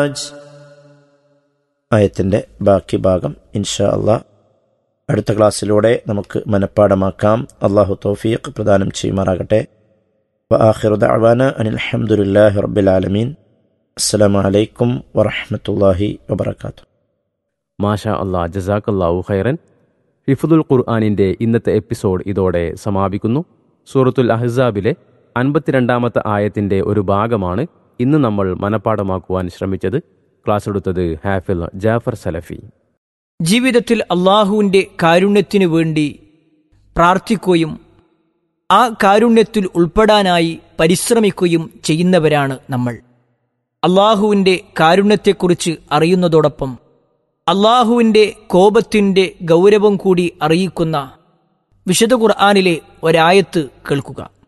ആയത്തിൻ്റെ ബാക്കി ഭാഗം ഇൻഷാ അള്ളാ അടുത്ത ക്ലാസ്സിലൂടെ നമുക്ക് മനഃപ്പാടമാക്കാം അള്ളാഹു തൗഫീഖ് പ്രദാനം ചെയ്യുമാറാകട്ടെ വആഖിറു ദഅവാന അനിൽ ഹംദുലില്ലാഹി റബ്ബിൽ ആലമീൻ അസ്സലാമു അലൈക്കും വറഹ്മത്തുള്ളാഹി വബറകാതുഹു മാഷാ അള്ളാ ജസാക്കല്ലാഹു ഖൈറൻ ഹിഫുദുൽ ഖുർആാനിൻ്റെ ഇന്നത്തെ എപ്പിസോഡ് ഇതോടെ സമാപിക്കുന്നു സൂറത്തുൽ അഹ്സാബിലെ അൻപത്തിരണ്ടാമത്തെ ആയത്തിൻ്റെ ഒരു ഭാഗമാണ് ഇന്ന് നമ്മൾ മനഃപ്പാടമാക്കുവാൻ ശ്രമിച്ചത് ക്ലാസ് എടുത്തത് ഹാഫിൽ ജാഫർ സലഫി ജീവിതത്തിൽ അള്ളാഹുവിൻ്റെ കാരുണ്യത്തിനു വേണ്ടി പ്രാർത്ഥിക്കുകയും ആ കാരുണ്യത്തിൽ ഉൾപ്പെടാനായി പരിശ്രമിക്കുകയും ചെയ്യുന്നവരാണ് നമ്മൾ അള്ളാഹുവിൻ്റെ കാരുണ്യത്തെക്കുറിച്ച് അറിയുന്നതോടൊപ്പം അള്ളാഹുവിൻ്റെ കോപത്തിൻ്റെ ഗൗരവം കൂടി അറിയിക്കുന്ന വിശുദ്ധ ഖുർആാനിലെ ഒരായത്ത് കേൾക്കുക